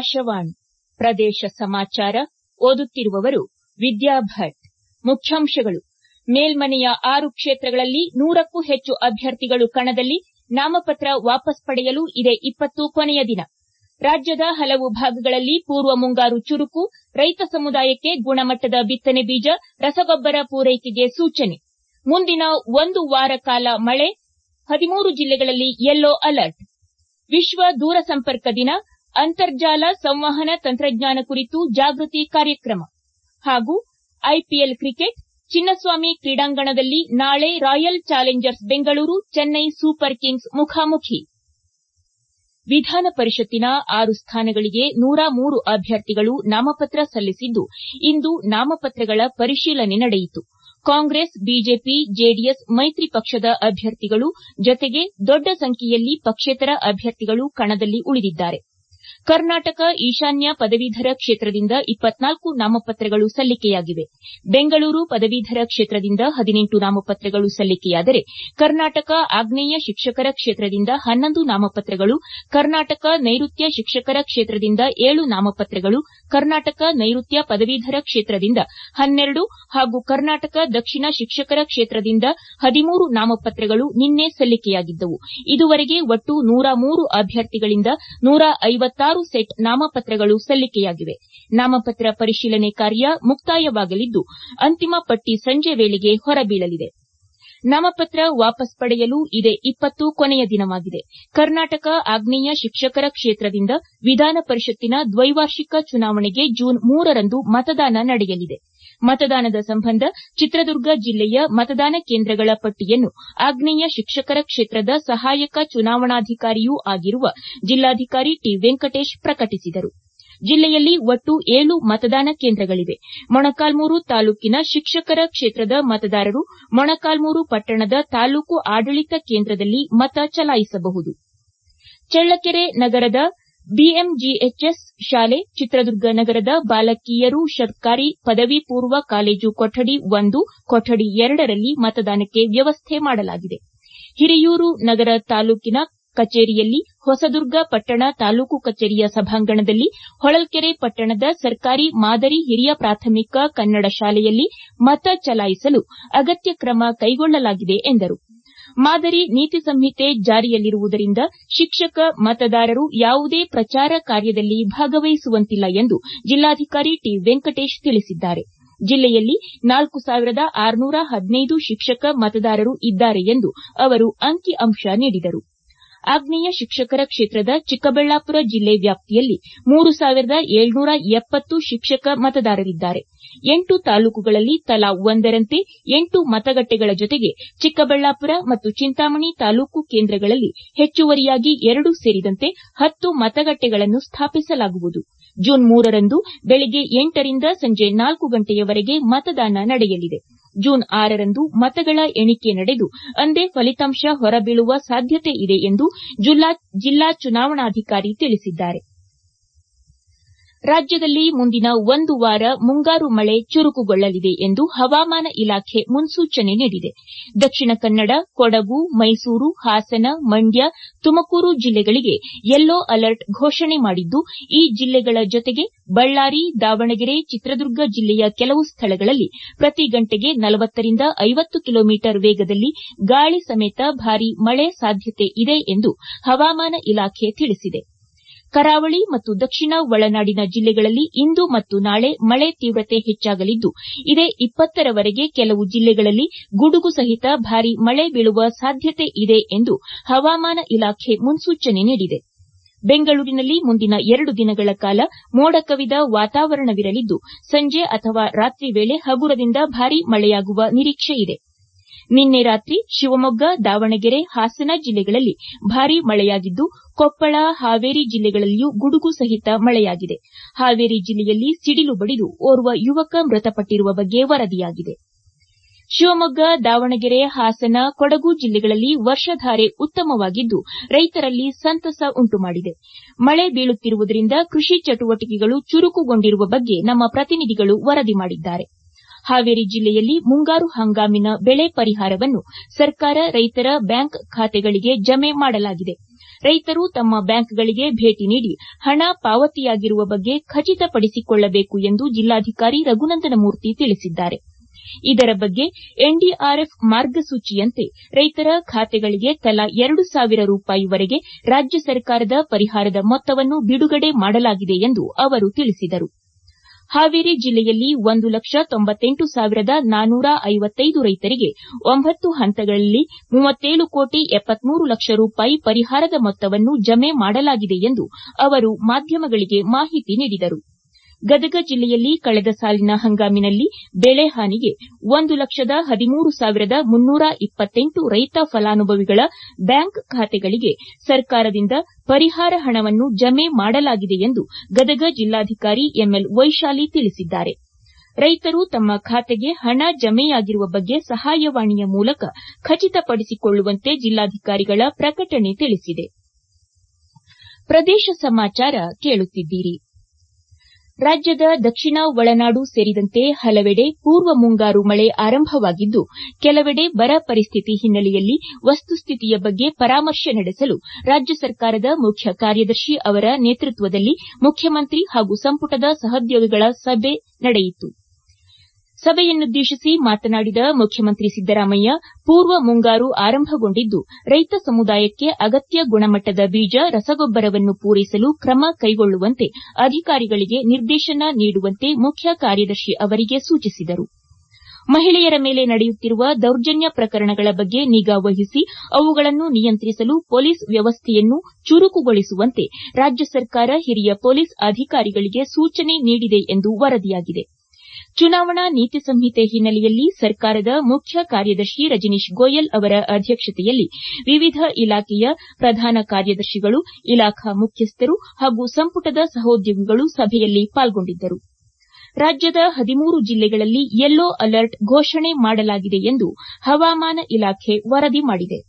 ಆಕಾಶವಾಣಿ ಪ್ರದೇಶ ಸಮಾಚಾರ ಓದುತ್ತಿರುವವರು ವಿದ್ಯಾ ಭಟ್ ಮುಖ್ಯಾಂಶಗಳು ಮೇಲ್ಮನೆಯ ಆರು ಕ್ಷೇತ್ರಗಳಲ್ಲಿ ನೂರಕ್ಕೂ ಹೆಚ್ಚು ಅಭ್ಯರ್ಥಿಗಳು ಕಣದಲ್ಲಿ ನಾಮಪತ್ರ ವಾಪಸ್ ಪಡೆಯಲು ಇದೇ ಕೊನೆಯ ದಿನ ರಾಜ್ಯದ ಹಲವು ಭಾಗಗಳಲ್ಲಿ ಪೂರ್ವ ಮುಂಗಾರು ಚುರುಕು ರೈತ ಸಮುದಾಯಕ್ಕೆ ಗುಣಮಟ್ಟದ ಬಿತ್ತನೆ ಬೀಜ ರಸಗೊಬ್ಬರ ಪೂರೈಕೆಗೆ ಸೂಚನೆ ಮುಂದಿನ ಒಂದು ವಾರ ಕಾಲ ಮಳೆ ಹದಿಮೂರು ಜಿಲ್ಲೆಗಳಲ್ಲಿ ಯೆಲ್ಲೋ ಅಲರ್ಟ್ ವಿಶ್ವ ದೂರಸಂಪರ್ಕ ದಿನ ಅಂತರ್ಜಾಲ ಸಂವಹನ ತಂತ್ರಜ್ಞಾನ ಕುರಿತು ಜಾಗೃತಿ ಕಾರ್ಯಕ್ರಮ ಹಾಗೂ ಐಪಿಎಲ್ ಕ್ರಿಕೆಟ್ ಚಿನ್ನಸ್ವಾಮಿ ಕ್ರೀಡಾಂಗಣದಲ್ಲಿ ನಾಳೆ Royal Challengers Bengaluru Chennai Super Kings ಮುಖಾಮುಖಿ ವಿಧಾನ ಪರಿಷತ್ತಿನ ಆರು ಸ್ಥಾನಗಳಿಗೆ ನೂರ ಮೂರು ಅಭ್ಯರ್ಥಿಗಳು ನಾಮಪತ್ರ ಸಲ್ಲಿಸಿದ್ದು ಇಂದು ನಾಮಪತ್ರಗಳ ಪರಿಶೀಲನೆ ನಡೆಯಿತು ಕಾಂಗ್ರೆಸ್ ಬಿಜೆಪಿ ಜೆಡಿಎಸ್ ಮೈತ್ರಿ ಪಕ್ಷದ ಅಭ್ಯರ್ಥಿಗಳು ಜೊತೆಗೆ ದೊಡ್ಡ ಸಂಖ್ಯೆಯಲ್ಲಿ ಪಕ್ಷೇತರ ಅಭ್ಯರ್ಥಿಗಳು ಕಣದಲ್ಲಿ ಉಳಿದಿದ್ದಾರೆ ಕರ್ನಾಟಕ ಈಶಾನ್ಯ ಪದವೀಧರ ಕ್ಷೇತ್ರದಿಂದ ಇಪ್ಪತ್ನಾಲ್ಕು ನಾಮಪತ್ರಗಳು ಸಲ್ಲಿಕೆಯಾಗಿವೆ ಬೆಂಗಳೂರು ಪದವೀಧರ ಕ್ಷೇತ್ರದಿಂದ ಹದಿನೆಂಟು ನಾಮಪತ್ರಗಳು ಸಲ್ಲಿಕೆಯಾದರೆ ಕರ್ನಾಟಕ ಆಗ್ನೇಯ ಶಿಕ್ಷಕರ ಕ್ಷೇತ್ರದಿಂದ ಹನ್ನೊಂದು ನಾಮಪತ್ರಗಳು ಕರ್ನಾಟಕ ನೈಋತ್ಯ ಶಿಕ್ಷಕರ ಕ್ಷೇತ್ರದಿಂದ ಏಳು ನಾಮಪತ್ರಗಳು ಕರ್ನಾಟಕ ನೈಋತ್ಯ ಪದವೀಧರ ಕ್ಷೇತ್ರದಿಂದ ಹನ್ನೆರಡು ಹಾಗೂ ಕರ್ನಾಟಕ ದಕ್ಷಿಣ ಶಿಕ್ಷಕರ ಕ್ಷೇತ್ರದಿಂದ ಹದಿಮೂರು ನಾಮಪತ್ರಗಳು ನಿನ್ನೆ ಸಲ್ಲಿಕೆಯಾಗಿದ್ದವು ಇದುವರೆಗೆ ಒಟ್ಟು ನೂರ ಮೂರು ಅಭ್ಯರ್ಥಿಗಳಿಂದ ನೂರ ಐವತ್ತಾರು ಸೆಟ್ ನಾಮಪತ್ರಗಳು ಸಲ್ಲಿಕೆಯಾಗಿವೆ ನಾಮಪತ್ರ ಪರಿಶೀಲನೆ ಕಾರ್ಯ ಮುಕ್ತಾಯವಾಗಲಿದ್ದು ಅಂತಿಮ ಪಟ್ಟಿ ಸಂಜೆ ವೇಳೆಗೆ ಹೊರಬೀಳಲಿದೆ ನಾಮಪತ್ರ ವಾಪಸ್ ಪಡೆಯಲು ಇದೇ ಕೊನೆಯ ದಿನವಾಗಿದೆ ಕರ್ನಾಟಕ ಆಗ್ನೇಯ ಶಿಕ್ಷಕರ ಕ್ಷೇತ್ರದಿಂದ ವಿಧಾನ ಪರಿಷತ್ತಿನ ದ್ವೈವಾರ್ಷಿಕ ಚುನಾವಣೆಗೆ ಜೂನ್ ಮೂರರಂದು ಮತದಾನ ನಡೆಯಲಿದೆ ಮತದಾನದ ಸಂಬಂಧ ಚಿತ್ರದುರ್ಗ ಜಿಲ್ಲೆಯ ಮತದಾನ ಕೇಂದ್ರಗಳ ಪಟ್ಟಿಯನ್ನು ಆಗ್ನೇಯ ಶಿಕ್ಷಕರ ಕ್ಷೇತ್ರದ ಸಹಾಯಕ ಚುನಾವಣಾಧಿಕಾರಿಯೂ ಆಗಿರುವ ಜಿಲ್ಲಾಧಿಕಾರಿ ಟಿ ವೆಂಕಟೇಶ್ ಪ್ರಕಟಿಸಿದರು ಜಿಲ್ಲೆಯಲ್ಲಿ ಒಟ್ಟು ಏಳು ಮತದಾನ ಕೇಂದ್ರಗಳಿವೆ ಮೊಣಕಾಲ್ಮೂರು ತಾಲೂಕಿನ ಶಿಕ್ಷಕರ ಕ್ಷೇತ್ರದ ಮತದಾರರು ಮೊಣಕಾಲ್ಮೂರು ಪಟ್ಟಣದ ತಾಲೂಕು ಆಡಳಿತ ಕೇಂದ್ರದಲ್ಲಿ ಮತ ಚಲಾಯಿಸಬಹುದು ಚಳ್ಳಕೆರೆ ನಗರದ ಬಿಎಂಜಿಎಚ್ಎಸ್ ಶಾಲೆ ಚಿತ್ರದುರ್ಗ ನಗರದ ಬಾಲಕಿಯರು ಸರ್ಕಾರಿ ಪದವಿ ಪೂರ್ವ ಕಾಲೇಜು ಕೊಠಡಿ ಒಂದು ಕೊಠಡಿ ಎರಡರಲ್ಲಿ ಮತದಾನಕ್ಕೆ ವ್ಯವಸ್ಥೆ ಮಾಡಲಾಗಿದೆ ಹಿರಿಯೂರು ನಗರ ತಾಲೂಕಿನ ಕಚೇರಿಯಲ್ಲಿ ಹೊಸದುರ್ಗ ಪಟ್ಟಣ ತಾಲೂಕು ಕಚೇರಿಯ ಸಭಾಂಗಣದಲ್ಲಿ ಹೊಳಲ್ಕೆರೆ ಪಟ್ಟಣದ ಸರ್ಕಾರಿ ಮಾದರಿ ಹಿರಿಯ ಪ್ರಾಥಮಿಕ ಕನ್ನಡ ಶಾಲೆಯಲ್ಲಿ ಮತ ಚಲಾಯಿಸಲು ಅಗತ್ಯ ಕ್ರಮ ಕೈಗೊಳ್ಳಲಾಗಿದೆ ಎಂದರು ಮಾದರಿ ನೀತಿ ಸಂಹಿತೆ ಜಾರಿಯಲ್ಲಿರುವುದರಿಂದ ಶಿಕ್ಷಕ ಮತದಾರರು ಯಾವುದೇ ಪ್ರಚಾರ ಕಾರ್ಯದಲ್ಲಿ ಭಾಗವಹಿಸುವಂತಿಲ್ಲ ಎಂದು ಜಿಲ್ಲಾಧಿಕಾರಿ ಟಿ ವೆಂಕಟೇಶ್ ತಿಳಿಸಿದ್ದಾರೆ ಜಿಲ್ಲೆಯಲ್ಲಿ ನಾಲ್ಕು ಸಾವಿರದ ಆರುನೂರ ಹದಿನೈದು ಶಿಕ್ಷಕ ಮತದಾರರು ಇದ್ದಾರೆ ಎಂದು ಅವರು ಅಂಕಿ ಅಂಶ ನೀಡಿದರು ಆಗ್ನೇಯ ಶಿಕ್ಷಕರ ಕ್ಷೇತ್ರದ ಚಿಕ್ಕಬಳ್ಳಾಪುರ ಜಿಲ್ಲೆ ವ್ಯಾಪ್ತಿಯಲ್ಲಿ ಮೂರು ಸಾವಿರದ ಏಳ್ನೂರ ಎಪ್ಪತ್ತು ಶಿಕ್ಷಕ ಮತದಾರರಿದ್ದಾರೆ ಎಂಟು ತಾಲೂಕುಗಳಲ್ಲಿ ತಲಾ ಒಂದರಂತೆ ಎಂಟು ಮತಗಟ್ಟೆಗಳ ಜೊತೆಗೆ ಚಿಕ್ಕಬಳ್ಳಾಪುರ ಮತ್ತು ಚಿಂತಾಮಣಿ ತಾಲೂಕು ಕೇಂದ್ರಗಳಲ್ಲಿ ಹೆಚ್ಚುವರಿಯಾಗಿ ಎರಡು ಸೇರಿದಂತೆ ಹತ್ತು ಮತಗಟ್ಟೆಗಳನ್ನು ಸ್ಥಾಪಿಸಲಾಗುವುದು ಜೂನ್ ಮೂರರಂದು ಬೆಳಗ್ಗೆ ಎಂಟರಿಂದ ಸಂಜೆ ನಾಲ್ಕು ಗಂಟೆಯವರೆಗೆ ಮತದಾನ ನಡೆಯಲಿದೆ ಜೂನ್ ಆರರಂದು ಮತಗಳ ಎಣಿಕೆ ನಡೆದು ಅಂದೇ ಫಲಿತಾಂಶ ಹೊರಬೀಳುವ ಸಾಧ್ಯತೆ ಇದೆ ಎಂದು ಜಿಲ್ಲಾ ಚುನಾವಣಾಧಿಕಾರಿ ತಿಳಿಸಿದ್ದಾರೆ ರಾಜ್ಯದಲ್ಲಿ ಮುಂದಿನ ಒಂದು ವಾರ ಮುಂಗಾರು ಮಳೆ ಚುರುಕುಗೊಳ್ಳಲಿದೆ ಎಂದು ಹವಾಮಾನ ಇಲಾಖೆ ಮುನ್ಸೂಚನೆ ನೀಡಿದೆ ದಕ್ಷಿಣ ಕನ್ನಡ ಕೊಡಗು ಮೈಸೂರು ಹಾಸನ ಮಂಡ್ಯ ತುಮಕೂರು ಜಿಲ್ಲೆಗಳಿಗೆ ಯೆಲ್ಲೋ ಅಲರ್ಟ್ ಘೋಷಣೆ ಮಾಡಿದ್ದು ಈ ಜಿಲ್ಲೆಗಳ ಜೊತೆಗೆ ಬಳ್ಳಾರಿ ದಾವಣಗೆರೆ ಚಿತ್ರದುರ್ಗ ಜಿಲ್ಲೆಯ ಕೆಲವು ಸ್ಥಳಗಳಲ್ಲಿ ಪ್ರತಿ ಗಂಟೆಗೆ ನಲವತ್ತರಿಂದ ಐವತ್ತು ಕಿಲೋಮೀಟರ್ ವೇಗದಲ್ಲಿ ಗಾಳಿ ಸಮೇತ ಭಾರೀ ಮಳೆ ಸಾಧ್ಯತೆ ಇದೆ ಎಂದು ಹವಾಮಾನ ಇಲಾಖೆ ತಿಳಿಸಿದೆ ಕರಾವಳಿ ಮತ್ತು ದಕ್ಷಿಣ ಒಳನಾಡಿನ ಜಿಲ್ಲೆಗಳಲ್ಲಿ ಇಂದು ಮತ್ತು ನಾಳೆ ಮಳೆ ತೀವ್ರತೆ ಹೆಚ್ಚಾಗಲಿದ್ದು ಇದೇ ಇಪ್ಪತ್ತರವರೆಗೆ ಕೆಲವು ಜಿಲ್ಲೆಗಳಲ್ಲಿ ಗುಡುಗು ಸಹಿತ ಭಾರೀ ಮಳೆ ಬೀಳುವ ಸಾಧ್ಯತೆ ಇದೆ ಎಂದು ಹವಾಮಾನ ಇಲಾಖೆ ಮುನ್ಸೂಚನೆ ನೀಡಿದೆ ಬೆಂಗಳೂರಿನಲ್ಲಿ ಮುಂದಿನ ಎರಡು ದಿನಗಳ ಕಾಲ ಮೋಡ ಕವಿದ ವಾತಾವರಣವಿರಲಿದ್ದು ಸಂಜೆ ಅಥವಾ ರಾತ್ರಿ ವೇಳೆ ಹಗುರದಿಂದ ಭಾರೀ ಮಳೆಯಾಗುವ ನಿರೀಕ್ಷೆಯಿದೆ ನಿನ್ನೆ ರಾತ್ರಿ ಶಿವಮೊಗ್ಗ ದಾವಣಗೆರೆ ಹಾಸನ ಜಿಲ್ಲೆಗಳಲ್ಲಿ ಭಾರೀ ಮಳೆಯಾಗಿದ್ದು ಕೊಪ್ಪಳ ಹಾವೇರಿ ಜಿಲ್ಲೆಗಳಲ್ಲಿಯೂ ಗುಡುಗು ಸಹಿತ ಮಳೆಯಾಗಿದೆ ಹಾವೇರಿ ಜಿಲ್ಲೆಯಲ್ಲಿ ಸಿಡಿಲು ಬಡಿದು ಓರ್ವ ಯುವಕ ಮೃತಪಟ್ಟಿರುವ ಬಗ್ಗೆ ವರದಿಯಾಗಿದೆ ಶಿವಮೊಗ್ಗ ದಾವಣಗೆರೆ ಹಾಸನ ಕೊಡಗು ಜಿಲ್ಲೆಗಳಲ್ಲಿ ವರ್ಷಧಾರೆ ಉತ್ತಮವಾಗಿದ್ದು ರೈತರಲ್ಲಿ ಸಂತಸ ಉಂಟುಮಾಡಿದೆ ಮಳೆ ಬೀಳುತ್ತಿರುವುದರಿಂದ ಕೃಷಿ ಚಟುವಟಿಕೆಗಳು ಚುರುಕುಗೊಂಡಿರುವ ಬಗ್ಗೆ ನಮ್ಮ ಪ್ರತಿನಿಧಿಗಳು ವರದಿ ಮಾಡಿದ್ದಾರೆ ಹಾವೇರಿ ಜಿಲ್ಲೆಯಲ್ಲಿ ಮುಂಗಾರು ಹಂಗಾಮಿನ ಬೆಳೆ ಪರಿಹಾರವನ್ನು ಸರ್ಕಾರ ರೈತರ ಬ್ಯಾಂಕ್ ಖಾತೆಗಳಿಗೆ ಜಮೆ ಮಾಡಲಾಗಿದೆ ರೈತರು ತಮ್ಮ ಬ್ಯಾಂಕ್ಗಳಿಗೆ ಭೇಟಿ ನೀಡಿ ಹಣ ಪಾವತಿಯಾಗಿರುವ ಬಗ್ಗೆ ಖಚಿತಪಡಿಸಿಕೊಳ್ಳಬೇಕು ಎಂದು ಜಿಲ್ಲಾಧಿಕಾರಿ ರಘುನಂದನಮೂರ್ತಿ ತಿಳಿಸಿದ್ದಾರೆ ಇದರ ಬಗ್ಗೆ ಎನ್ಡಿಆರ್ಎಫ್ ಮಾರ್ಗಸೂಚಿಯಂತೆ ರೈತರ ಖಾತೆಗಳಿಗೆ ತಲಾ ಎರಡು ಸಾವಿರ ರೂಪಾಯಿವರೆಗೆ ರಾಜ್ಯ ಸರ್ಕಾರದ ಪರಿಹಾರದ ಮೊತ್ತವನ್ನು ಬಿಡುಗಡೆ ಮಾಡಲಾಗಿದೆ ಎಂದು ಅವರು ತಿಳಿಸಿದರು ಹಾವೇರಿ ಜಿಲ್ಲೆಯಲ್ಲಿ ಒಂದು ಲಕ್ಷ ತೊಂಬತ್ತೆಂಟು ಸಾವಿರದ ನಾನೂರ ಐವತ್ತೈದು ರೈತರಿಗೆ ಒಂಬತ್ತು ಹಂತಗಳಲ್ಲಿ ಮೂವತ್ತೇಳು ಕೋಟಿ ಎಪ್ಪತ್ಮೂರು ಲಕ್ಷ ರೂಪಾಯಿ ಪರಿಹಾರದ ಮೊತ್ತವನ್ನು ಜಮೆ ಮಾಡಲಾಗಿದೆ ಎಂದು ಅವರು ಮಾಧ್ಯಮಗಳಿಗೆ ಮಾಹಿತಿ ನೀಡಿದರು ಗದಗ ಜಿಲ್ಲೆಯಲ್ಲಿ ಕಳೆದ ಸಾಲಿನ ಹಂಗಾಮಿನಲ್ಲಿ ಬೆಳೆ ಹಾನಿಗೆ ಒಂದು ಲಕ್ಷದ ಹದಿಮೂರು ಸಾವಿರದ ಮುನ್ನೂರ ಇಪ್ಪತ್ತೆಂಟು ರೈತ ಫಲಾನುಭವಿಗಳ ಬ್ಯಾಂಕ್ ಖಾತೆಗಳಿಗೆ ಸರ್ಕಾರದಿಂದ ಪರಿಹಾರ ಹಣವನ್ನು ಜಮೆ ಮಾಡಲಾಗಿದೆ ಎಂದು ಗದಗ ಜಿಲ್ಲಾಧಿಕಾರಿ ಎಂಎಲ್ ವೈಶಾಲಿ ತಿಳಿಸಿದ್ದಾರೆ ರೈತರು ತಮ್ಮ ಖಾತೆಗೆ ಹಣ ಜಮೆಯಾಗಿರುವ ಬಗ್ಗೆ ಸಹಾಯವಾಣಿಯ ಮೂಲಕ ಖಚಿತಪಡಿಸಿಕೊಳ್ಳುವಂತೆ ಜಿಲ್ಲಾಧಿಕಾರಿಗಳ ಪ್ರಕಟಣೆ ತಿಳಿಸಿದೆ ಪ್ರದೇಶ ಸಮಾಚಾರ ಕೇಳುತ್ತಿದ್ದೀರಿ ರಾಜ್ಯದ ದಕ್ಷಿಣ ಒಳನಾಡು ಸೇರಿದಂತೆ ಹಲವೆಡೆ ಪೂರ್ವ ಮುಂಗಾರು ಮಳೆ ಆರಂಭವಾಗಿದ್ದು ಕೆಲವೆಡೆ ಬರ ಪರಿಸ್ಥಿತಿ ಹಿನ್ನೆಲೆಯಲ್ಲಿ ವಸ್ತುಸ್ಥಿತಿಯ ಬಗ್ಗೆ ಪರಾಮರ್ಶೆ ನಡೆಸಲು ರಾಜ್ಯ ಸರ್ಕಾರದ ಮುಖ್ಯ ಕಾರ್ಯದರ್ಶಿ ಅವರ ನೇತೃತ್ವದಲ್ಲಿ ಮುಖ್ಯಮಂತ್ರಿ ಹಾಗೂ ಸಂಪುಟದ ಸಹೋದ್ಯೋಗಿಗಳ ಸಭೆ ನಡೆಯಿತು ಸಭೆಯನ್ನುದ್ದೇಶಿಸಿ ಮಾತನಾಡಿದ ಮುಖ್ಯಮಂತ್ರಿ ಸಿದ್ದರಾಮಯ್ಯ ಪೂರ್ವ ಮುಂಗಾರು ಆರಂಭಗೊಂಡಿದ್ದು ರೈತ ಸಮುದಾಯಕ್ಕೆ ಅಗತ್ಯ ಗುಣಮಟ್ಟದ ಬೀಜ ರಸಗೊಬ್ಬರವನ್ನು ಪೂರೈಸಲು ಕ್ರಮ ಕೈಗೊಳ್ಳುವಂತೆ ಅಧಿಕಾರಿಗಳಿಗೆ ನಿರ್ದೇಶನ ನೀಡುವಂತೆ ಮುಖ್ಯ ಕಾರ್ಯದರ್ಶಿ ಅವರಿಗೆ ಸೂಚಿಸಿದರು ಮಹಿಳೆಯರ ಮೇಲೆ ನಡೆಯುತ್ತಿರುವ ದೌರ್ಜನ್ಯ ಪ್ರಕರಣಗಳ ಬಗ್ಗೆ ನಿಗಾ ವಹಿಸಿ ಅವುಗಳನ್ನು ನಿಯಂತ್ರಿಸಲು ಪೊಲೀಸ್ ವ್ಯವಸ್ಥೆಯನ್ನು ಚುರುಕುಗೊಳಿಸುವಂತೆ ರಾಜ್ಯ ಸರ್ಕಾರ ಹಿರಿಯ ಪೊಲೀಸ್ ಅಧಿಕಾರಿಗಳಿಗೆ ಸೂಚನೆ ನೀಡಿದೆ ಎಂದು ವರದಿಯಾಗಿದೆ ಚುನಾವಣಾ ನೀತಿ ಸಂಹಿತೆ ಹಿನ್ನೆಲೆಯಲ್ಲಿ ಸರ್ಕಾರದ ಮುಖ್ಯ ಕಾರ್ಯದರ್ಶಿ ರಜನೀಶ್ ಗೋಯಲ್ ಅವರ ಅಧ್ಯಕ್ಷತೆಯಲ್ಲಿ ವಿವಿಧ ಇಲಾಖೆಯ ಪ್ರಧಾನ ಕಾರ್ಯದರ್ಶಿಗಳು ಇಲಾಖಾ ಮುಖ್ಯಸ್ಥರು ಹಾಗೂ ಸಂಪುಟದ ಸಹೋದ್ಯೋಗಿಗಳು ಸಭೆಯಲ್ಲಿ ಪಾಲ್ಗೊಂಡಿದ್ದರು ರಾಜ್ಯದ ಹದಿಮೂರು ಜಿಲ್ಲೆಗಳಲ್ಲಿ ಯೆಲ್ಲೋ ಅಲರ್ಟ್ ಘೋಷಣೆ ಮಾಡಲಾಗಿದೆ ಎಂದು ಹವಾಮಾನ ಇಲಾಖೆ ವರದಿ ಮಾಡಿದೆ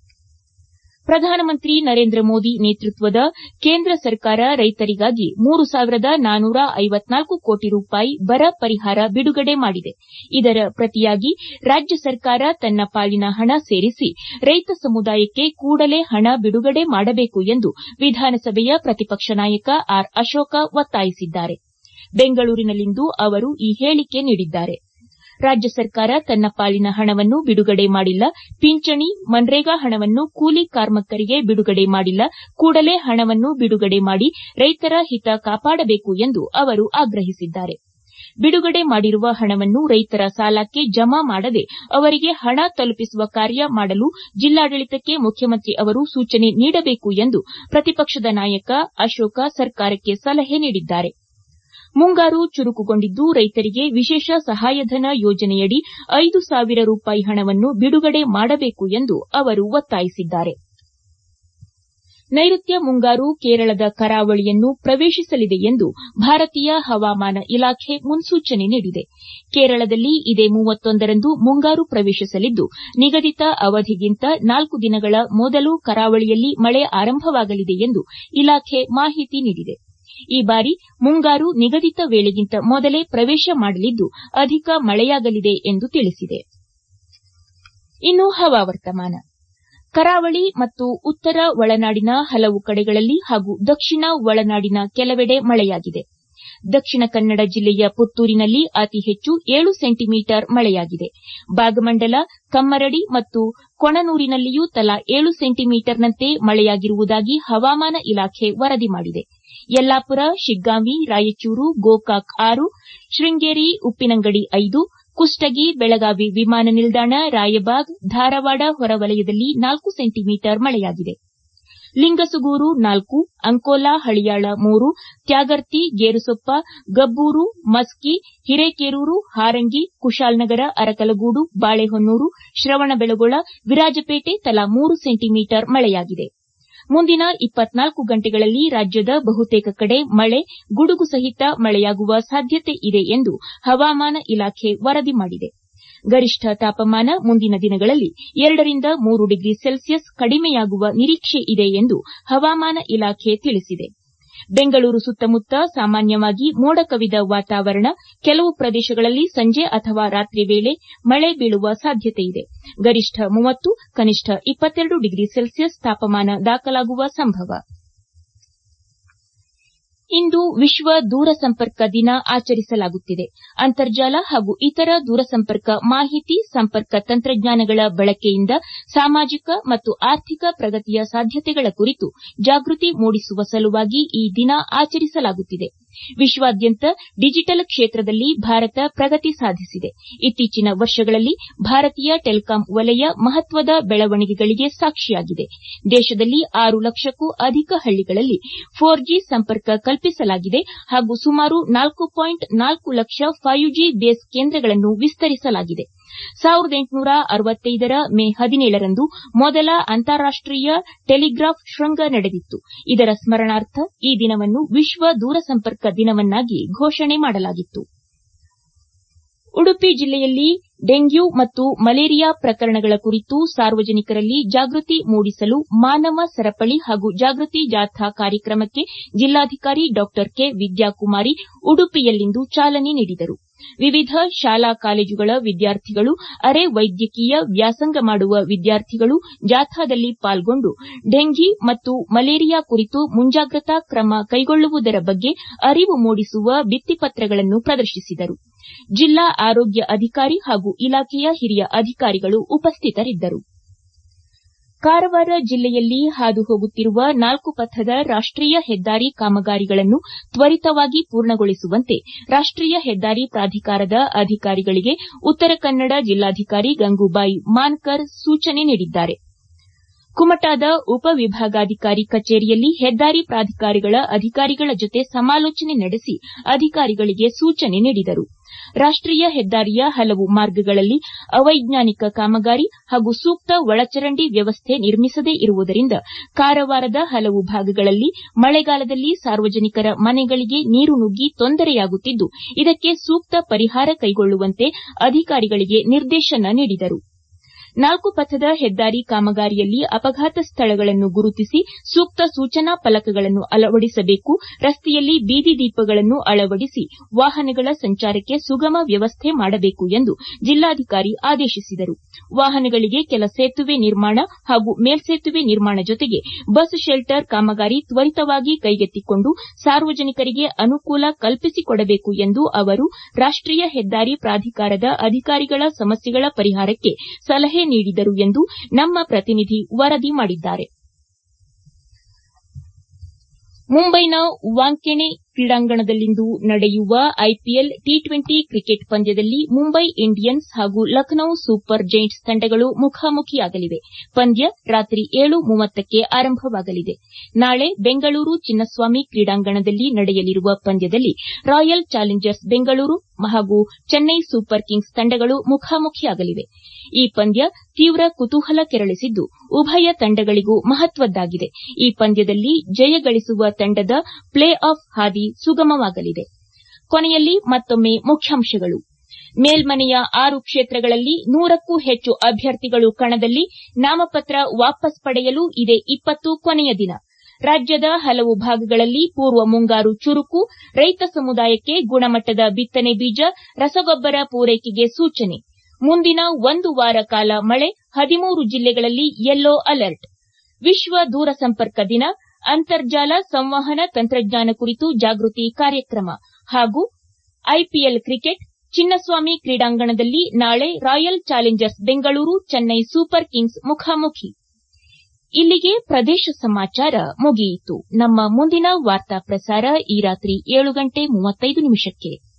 ಪ್ರಧಾನಮಂತ್ರಿ ನರೇಂದ್ರ ಮೋದಿ ನೇತೃತ್ವದ ಕೇಂದ್ರ ಸರ್ಕಾರ ರೈತರಿಗಾಗಿ ಮೂರು ಸಾವಿರದ ನಾನೂರ ಐವತ್ನಾಲ್ಕು ಕೋಟಿ ರೂಪಾಯಿ ಬರ ಪರಿಹಾರ ಬಿಡುಗಡೆ ಮಾಡಿದೆ ಇದರ ಪ್ರತಿಯಾಗಿ ರಾಜ್ಯ ಸರ್ಕಾರ ತನ್ನ ಪಾಲಿನ ಹಣ ಸೇರಿಸಿ ರೈತ ಸಮುದಾಯಕ್ಕೆ ಕೂಡಲೇ ಹಣ ಬಿಡುಗಡೆ ಮಾಡಬೇಕು ಎಂದು ವಿಧಾನಸಭೆಯ ಪ್ರತಿಪಕ್ಷ ನಾಯಕ ಆರ್ ಅಶೋಕ ಒತ್ತಾಯಿಸಿದ್ದಾರೆ ಬೆಂಗಳೂರಿನಲ್ಲಿಂದು ಅವರು ಈ ಹೇಳಿಕೆ ನೀಡಿದ್ದಾರೆ ರಾಜ್ಯ ಸರ್ಕಾರ ತನ್ನ ಪಾಲಿನ ಹಣವನ್ನು ಬಿಡುಗಡೆ ಮಾಡಿಲ್ಲ ಪಿಂಚಣಿ ಮನ್ರೇಗಾ ಹಣವನ್ನು ಕೂಲಿ ಕಾರ್ಮಿಕರಿಗೆ ಬಿಡುಗಡೆ ಮಾಡಿಲ್ಲ ಕೂಡಲೇ ಹಣವನ್ನು ಬಿಡುಗಡೆ ಮಾಡಿ ರೈತರ ಹಿತ ಕಾಪಾಡಬೇಕು ಎಂದು ಅವರು ಆಗ್ರಹಿಸಿದ್ದಾರೆ ಬಿಡುಗಡೆ ಮಾಡಿರುವ ಹಣವನ್ನು ರೈತರ ಸಾಲಕ್ಕೆ ಜಮಾ ಮಾಡದೆ ಅವರಿಗೆ ಹಣ ತಲುಪಿಸುವ ಕಾರ್ಯ ಮಾಡಲು ಜಿಲ್ಲಾಡಳಿತಕ್ಕೆ ಮುಖ್ಯಮಂತ್ರಿ ಅವರು ಸೂಚನೆ ನೀಡಬೇಕು ಎಂದು ಪ್ರತಿಪಕ್ಷದ ನಾಯಕ ಅಶೋಕ ಸರ್ಕಾರಕ್ಕೆ ಸಲಹೆ ನೀಡಿದ್ದಾರೆ ಮುಂಗಾರು ಚುರುಕುಗೊಂಡಿದ್ದು ರೈತರಿಗೆ ವಿಶೇಷ ಸಹಾಯಧನ ಯೋಜನೆಯಡಿ ಐದು ಸಾವಿರ ರೂಪಾಯಿ ಹಣವನ್ನು ಬಿಡುಗಡೆ ಮಾಡಬೇಕು ಎಂದು ಅವರು ಒತ್ತಾಯಿಸಿದ್ದಾರೆ ನೈಋತ್ಯ ಮುಂಗಾರು ಕೇರಳದ ಕರಾವಳಿಯನ್ನು ಪ್ರವೇಶಿಸಲಿದೆ ಎಂದು ಭಾರತೀಯ ಹವಾಮಾನ ಇಲಾಖೆ ಮುನ್ಸೂಚನೆ ನೀಡಿದೆ ಕೇರಳದಲ್ಲಿ ಇದೇ ಮೂವತ್ತೊಂದರಂದು ಮುಂಗಾರು ಪ್ರವೇಶಿಸಲಿದ್ದು ನಿಗದಿತ ಅವಧಿಗಿಂತ ನಾಲ್ಕು ದಿನಗಳ ಮೊದಲು ಕರಾವಳಿಯಲ್ಲಿ ಮಳೆ ಆರಂಭವಾಗಲಿದೆ ಎಂದು ಇಲಾಖೆ ಮಾಹಿತಿ ನೀಡಿದೆ ಈ ಬಾರಿ ಮುಂಗಾರು ನಿಗದಿತ ವೇಳೆಗಿಂತ ಮೊದಲೇ ಪ್ರವೇಶ ಮಾಡಲಿದ್ದು ಅಧಿಕ ಮಳೆಯಾಗಲಿದೆ ಎಂದು ತಿಳಿಸಿದೆ ಇನ್ನು ಹವಾವರ್ತಮಾನ ಕರಾವಳಿ ಮತ್ತು ಉತ್ತರ ಒಳನಾಡಿನ ಹಲವು ಕಡೆಗಳಲ್ಲಿ ಹಾಗೂ ದಕ್ಷಿಣ ಒಳನಾಡಿನ ಕೆಲವೆಡೆ ಮಳೆಯಾಗಿದೆ ದಕ್ಷಿಣ ಕನ್ನಡ ಜಿಲ್ಲೆಯ ಪುತ್ತೂರಿನಲ್ಲಿ ಅತಿ ಹೆಚ್ಚು ಏಳು ಸೆಂಟಿಮೀಟರ್ ಮಳೆಯಾಗಿದೆ ಭಾಗಮಂಡಲ ಕಮ್ಮರಡಿ ಮತ್ತು ಕೊಣನೂರಿನಲ್ಲಿಯೂ ತಲಾ ಏಳು ಸೆಂಟಿಮೀಟರ್ನಂತೆ ಮಳೆಯಾಗಿರುವುದಾಗಿ ಹವಾಮಾನ ಇಲಾಖೆ ವರದಿ ಮಾಡಿದೆ ಯಲ್ಲಾಪುರ ಶಿಗ್ಗಾಂವಿ ರಾಯಚೂರು ಗೋಕಾಕ್ ಆರು ಶೃಂಗೇರಿ ಉಪ್ಪಿನಂಗಡಿ ಐದು ಕುಷ್ಟಗಿ ಬೆಳಗಾವಿ ವಿಮಾನ ನಿಲ್ದಾಣ ರಾಯಬಾಗ್ ಧಾರವಾಡ ಹೊರವಲಯದಲ್ಲಿ ನಾಲ್ಕು ಸೆಂಟಿಮೀಟರ್ ಮಳೆಯಾಗಿದೆ ಲಿಂಗಸುಗೂರು ನಾಲ್ಕು ಅಂಕೋಲಾ ಹಳಿಯಾಳ ಮೂರು ತ್ಯಾಗರ್ತಿ ಗೇರುಸೊಪ್ಪ ಗಬ್ಬೂರು ಮಸ್ಕಿ ಹಿರೇಕೆರೂರು ಹಾರಂಗಿ ಕುಶಾಲನಗರ ಅರಕಲಗೂಡು ಬಾಳೆಹೊನ್ನೂರು ಶ್ರವಣಬೆಳಗೊಳ ವಿರಾಜಪೇಟೆ ತಲಾ ಮೂರು ಸೆಂಟಿಮೀಟರ್ ಮಳೆಯಾಗಿದೆ ಮುಂದಿನ ಇಪ್ಪತ್ನಾಲ್ಕು ಗಂಟೆಗಳಲ್ಲಿ ರಾಜ್ಯದ ಬಹುತೇಕ ಕಡೆ ಮಳೆ ಗುಡುಗು ಸಹಿತ ಮಳೆಯಾಗುವ ಸಾಧ್ಯತೆ ಇದೆ ಎಂದು ಹವಾಮಾನ ಇಲಾಖೆ ವರದಿ ಮಾಡಿದೆ ಗರಿಷ್ಠ ತಾಪಮಾನ ಮುಂದಿನ ದಿನಗಳಲ್ಲಿ ಎರಡರಿಂದ ಮೂರು ಡಿಗ್ರಿ ಸೆಲ್ಸಿಯಸ್ ಕಡಿಮೆಯಾಗುವ ನಿರೀಕ್ಷೆ ಇದೆ ಎಂದು ಹವಾಮಾನ ಇಲಾಖೆ ತಿಳಿಸಿದೆ ಬೆಂಗಳೂರು ಸುತ್ತಮುತ್ತ ಸಾಮಾನ್ಯವಾಗಿ ಮೋಡ ಕವಿದ ವಾತಾವರಣ ಕೆಲವು ಪ್ರದೇಶಗಳಲ್ಲಿ ಸಂಜೆ ಅಥವಾ ರಾತ್ರಿ ವೇಳೆ ಮಳೆ ಬೀಳುವ ಸಾಧ್ಯತೆಯಿದೆ ಗರಿಷ್ಠ ಮೂವತ್ತು ಕನಿಷ್ಠ ಇಪ್ಪತ್ತೆರಡು ಡಿಗ್ರಿ ಸೆಲ್ಸಿಯಸ್ ತಾಪಮಾನ ದಾಖಲಾಗುವ ಸಂಭವ ಇಂದು ವಿಶ್ವ ದೂರಸಂಪರ್ಕ ದಿನ ಆಚರಿಸಲಾಗುತ್ತಿದೆ ಅಂತರ್ಜಾಲ ಹಾಗೂ ಇತರ ದೂರಸಂಪರ್ಕ ಮಾಹಿತಿ ಸಂಪರ್ಕ ತಂತ್ರಜ್ಞಾನಗಳ ಬಳಕೆಯಿಂದ ಸಾಮಾಜಿಕ ಮತ್ತು ಆರ್ಥಿಕ ಪ್ರಗತಿಯ ಸಾಧ್ಯತೆಗಳ ಕುರಿತು ಜಾಗೃತಿ ಮೂಡಿಸುವ ಸಲುವಾಗಿ ಈ ದಿನ ಆಚರಿಸಲಾಗುತ್ತಿದೆ ವಿಶ್ವಾದ್ಯಂತ ಡಿಜಿಟಲ್ ಕ್ಷೇತ್ರದಲ್ಲಿ ಭಾರತ ಪ್ರಗತಿ ಸಾಧಿಸಿದೆ ಇತ್ತೀಚಿನ ವರ್ಷಗಳಲ್ಲಿ ಭಾರತೀಯ ಟೆಲಿಕಾಂ ವಲಯ ಮಹತ್ವದ ಬೆಳವಣಿಗೆಗಳಿಗೆ ಸಾಕ್ಷಿಯಾಗಿದೆ ದೇಶದಲ್ಲಿ ಆರು ಲಕ್ಷಕ್ಕೂ ಅಧಿಕ ಹಳ್ಳಿಗಳಲ್ಲಿ ಫೋರ್ ಜಿ ಸಂಪರ್ಕ ಕಲ್ಪಿಸಲಾಗಿದೆ ಹಾಗೂ ಸುಮಾರು ನಾಲ್ಕು ಪಾಯಿಂಟ್ ನಾಲ್ಕು ಲಕ್ಷ ಫೈವ್ ಜಿ ಬೇಸ್ ಕೇಂದ್ರಗಳನ್ನು ವಿಸ್ತರಿಸಲಾಗಿದೆ ರ ಮೇ ಹದಿನೇಳರಂದು ಮೊದಲ ಅಂತಾರಾಷ್ಟೀಯ ಟೆಲಿಗ್ರಾಫ್ ಶೃಂಗ ನಡೆದಿತ್ತು ಇದರ ಸ್ಮರಣಾರ್ಥ ಈ ದಿನವನ್ನು ವಿಶ್ವ ದೂರಸಂಪರ್ಕ ದಿನವನ್ನಾಗಿ ಘೋಷಣೆ ಮಾಡಲಾಗಿತ್ತು ಉಡುಪಿ ಜಿಲ್ಲೆಯಲ್ಲಿ ಡೆಂಗ್ಯೂ ಮತ್ತು ಮಲೇರಿಯಾ ಪ್ರಕರಣಗಳ ಕುರಿತು ಸಾರ್ವಜನಿಕರಲ್ಲಿ ಜಾಗೃತಿ ಮೂಡಿಸಲು ಮಾನವ ಸರಪಳಿ ಹಾಗೂ ಜಾಗೃತಿ ಜಾಥಾ ಕಾರ್ಯಕ್ರಮಕ್ಕೆ ಜಿಲ್ಲಾಧಿಕಾರಿ ಡಾ ಕೆ ವಿದ್ಯಾಕುಮಾರಿ ಉಡುಪಿಯಲ್ಲಿಂದು ಚಾಲನೆ ನೀಡಿದರು ವಿವಿಧ ಶಾಲಾ ಕಾಲೇಜುಗಳ ವಿದ್ಯಾರ್ಥಿಗಳು ಅರೆ ವೈದ್ಯಕೀಯ ವ್ಯಾಸಂಗ ಮಾಡುವ ವಿದ್ಯಾರ್ಥಿಗಳು ಜಾಥಾದಲ್ಲಿ ಪಾಲ್ಗೊಂಡು ಡೆಂಘಿ ಮತ್ತು ಮಲೇರಿಯಾ ಕುರಿತು ಮುಂಜಾಗ್ರತಾ ಕ್ರಮ ಕೈಗೊಳ್ಳುವುದರ ಬಗ್ಗೆ ಅರಿವು ಮೂಡಿಸುವ ಭಿತ್ತಿಪತ್ರಗಳನ್ನು ಪ್ರದರ್ಶಿಸಿದರು ಜಿಲ್ಲಾ ಆರೋಗ್ಯ ಅಧಿಕಾರಿ ಹಾಗೂ ಇಲಾಖೆಯ ಹಿರಿಯ ಅಧಿಕಾರಿಗಳು ಉಪಸ್ಥಿತರಿದ್ದರು ಕಾರವಾರ ಜಿಲ್ಲೆಯಲ್ಲಿ ಹಾದು ಹೋಗುತ್ತಿರುವ ನಾಲ್ಕು ಪಥದ ರಾಷ್ಟೀಯ ಹೆದ್ದಾರಿ ಕಾಮಗಾರಿಗಳನ್ನು ತ್ವರಿತವಾಗಿ ಪೂರ್ಣಗೊಳಿಸುವಂತೆ ರಾಷ್ಟೀಯ ಹೆದ್ದಾರಿ ಪ್ರಾಧಿಕಾರದ ಅಧಿಕಾರಿಗಳಿಗೆ ಉತ್ತರ ಕನ್ನಡ ಜಿಲ್ಲಾಧಿಕಾರಿ ಗಂಗೂಬಾಯಿ ಮಾನ್ಕರ್ ಸೂಚನೆ ನೀಡಿದ್ದಾರೆ ಕುಮಟಾದ ಉಪವಿಭಾಗಾಧಿಕಾರಿ ಕಚೇರಿಯಲ್ಲಿ ಹೆದ್ದಾರಿ ಪ್ರಾಧಿಕಾರಗಳ ಅಧಿಕಾರಿಗಳ ಜೊತೆ ಸಮಾಲೋಚನೆ ನಡೆಸಿ ಅಧಿಕಾರಿಗಳಿಗೆ ಸೂಚನೆ ನೀಡಿದರು ರಾಷ್ಟೀಯ ಹೆದ್ದಾರಿಯ ಹಲವು ಮಾರ್ಗಗಳಲ್ಲಿ ಅವೈಜ್ಞಾನಿಕ ಕಾಮಗಾರಿ ಹಾಗೂ ಸೂಕ್ತ ಒಳಚರಂಡಿ ವ್ಯವಸ್ಥೆ ನಿರ್ಮಿಸದೇ ಇರುವುದರಿಂದ ಕಾರವಾರದ ಹಲವು ಭಾಗಗಳಲ್ಲಿ ಮಳೆಗಾಲದಲ್ಲಿ ಸಾರ್ವಜನಿಕರ ಮನೆಗಳಿಗೆ ನೀರು ನುಗ್ಗಿ ತೊಂದರೆಯಾಗುತ್ತಿದ್ದು ಇದಕ್ಕೆ ಸೂಕ್ತ ಪರಿಹಾರ ಕೈಗೊಳ್ಳುವಂತೆ ಅಧಿಕಾರಿಗಳಿಗೆ ನಿರ್ದೇಶನ ನೀಡಿದರು ನಾಲ್ಕು ಪಥದ ಹೆದ್ದಾರಿ ಕಾಮಗಾರಿಯಲ್ಲಿ ಅಪಘಾತ ಸ್ಥಳಗಳನ್ನು ಗುರುತಿಸಿ ಸೂಕ್ತ ಸೂಚನಾ ಫಲಕಗಳನ್ನು ಅಳವಡಿಸಬೇಕು ರಸ್ತೆಯಲ್ಲಿ ಬೀದಿ ದೀಪಗಳನ್ನು ಅಳವಡಿಸಿ ವಾಹನಗಳ ಸಂಚಾರಕ್ಕೆ ಸುಗಮ ವ್ಯವಸ್ಥೆ ಮಾಡಬೇಕು ಎಂದು ಜಿಲ್ಲಾಧಿಕಾರಿ ಆದೇಶಿಸಿದರು ವಾಹನಗಳಿಗೆ ಕೆಲ ಸೇತುವೆ ನಿರ್ಮಾಣ ಹಾಗೂ ಮೇಲ್ಸೇತುವೆ ನಿರ್ಮಾಣ ಜೊತೆಗೆ ಬಸ್ ಶೆಲ್ಟರ್ ಕಾಮಗಾರಿ ತ್ವರಿತವಾಗಿ ಕೈಗೆತ್ತಿಕೊಂಡು ಸಾರ್ವಜನಿಕರಿಗೆ ಅನುಕೂಲ ಕಲ್ಪಿಸಿಕೊಡಬೇಕು ಎಂದು ಅವರು ರಾಷ್ಟೀಯ ಹೆದ್ದಾರಿ ಪ್ರಾಧಿಕಾರದ ಅಧಿಕಾರಿಗಳ ಸಮಸ್ಯೆಗಳ ಪರಿಹಾರಕ್ಕೆ ಸಲಹೆ ನೀಡಿದರು ಎಂದು ನಮ್ಮ ಪ್ರತಿನಿಧಿ ವರದಿ ಮಾಡಿದ್ದಾರೆ ಮುಂಬೈನ ವಾಂಖೆಡೆ ಕ್ರೀಡಾಂಗಣದಲ್ಲಿಂದು ನಡೆಯುವ ಐಪಿಎಲ್ ಟಿ ಟ್ವೆಂಟಿ ಕ್ರಿಕೆಟ್ ಪಂದ್ಯದಲ್ಲಿ ಮುಂಬೈ ಇಂಡಿಯನ್ಸ್ ಹಾಗೂ ಲಖನೌ ಸೂಪರ್ ಜೈಂಟ್ಸ್ ತಂಡಗಳು ಮುಖಾಮುಖಿಯಾಗಲಿವೆ ಪಂದ್ಯ ರಾತ್ರಿ ಏಳು ಮೂವತ್ತಕ್ಕೆ ಆರಂಭವಾಗಲಿದೆ ನಾಳೆ ಬೆಂಗಳೂರು ಚಿನ್ನಸ್ವಾಮಿ ಕ್ರೀಡಾಂಗಣದಲ್ಲಿ ನಡೆಯಲಿರುವ ಪಂದ್ಯದಲ್ಲಿ ರಾಯಲ್ ಚಾಲೆಂಜರ್ಸ್ ಬೆಂಗಳೂರು ಹಾಗೂ ಚೆನ್ನೈ ಸೂಪರ್ ಕಿಂಗ್ಸ್ ತಂಡಗಳು ಮುಖಾಮುಖಿಯಾಗಲಿವೆ ಈ ಪಂದ್ಯ ತೀವ್ರ ಕುತೂಹಲ ಕೆರಳಿಸಿದ್ದು ಉಭಯ ತಂಡಗಳಿಗೂ ಮಹತ್ವದ್ದಾಗಿದೆ ಈ ಪಂದ್ಯದಲ್ಲಿ ಜಯ ಗಳಿಸುವ ತಂಡದ ಪ್ಲೇ ಆಫ್ ಹಾದಿ ಸುಗಮವಾಗಲಿದೆ ಕೊನೆಯಲ್ಲಿ ಮತ್ತೊಮ್ಮೆ ಮುಖ್ಯಾಂಶಗಳು ಮೇಲ್ಮನೆಯ ಆರು ಕ್ಷೇತ್ರಗಳಲ್ಲಿ ನೂರಕ್ಕೂ ಹೆಚ್ಚು ಅಭ್ಯರ್ಥಿಗಳು ಕಣದಲ್ಲಿ ನಾಮಪತ್ರ ವಾಪಸ್ ಪಡೆಯಲು ಇದೇ ಇಪ್ಪತ್ತು ಕೊನೆಯ ದಿನ ರಾಜ್ಯದ ಹಲವು ಭಾಗಗಳಲ್ಲಿ ಪೂರ್ವ ಮುಂಗಾರು ಚುರುಕು ರೈತ ಸಮುದಾಯಕ್ಕೆ ಗುಣಮಟ್ಟದ ಬಿತ್ತನೆ ಬೀಜ ರಸಗೊಬ್ಬರ ಪೂರೈಕೆಗೆ ಸೂಚನೆ ಮುಂದಿನ ಒಂದು ವಾರ ಕಾಲ ಮಳೆ ಹದಿಮೂರು ಜಿಲ್ಲೆಗಳಲ್ಲಿ ಯೆಲ್ಲೋ ಅಲರ್ಟ್ ವಿಶ್ವ ದೂರಸಂಪರ್ಕ ದಿನ ಅಂತರ್ಜಾಲ ಸಂವಹನ ತಂತ್ರಜ್ಞಾನ ಕುರಿತು ಜಾಗೃತಿ ಕಾರ್ಯಕ್ರಮ ಹಾಗೂ ಐಪಿಎಲ್ ಕ್ರಿಕೆಟ್ ಚಿನ್ನಸ್ವಾಮಿ ಕ್ರೀಡಾಂಗಣದಲ್ಲಿ ನಾಳೆ Royal Challengers Bengaluru Chennai Super Kings ಮುಖಾಮುಖಿ ಇಲ್ಲಿಗೆ ಪ್ರದೇಶ ಸಮಾಚಾರ ಮುಗಿಯಿತು ನಮ್ಮ ಮುಂದಿನ ವಾರ್ತಾ ಪ್ರಸಾರ ಈ ರಾತ್ರಿ ಏಳು ಗಂಟೆ ಮೂವತ್ತೈದು ನಿಮಿಷಕ್ಕೆ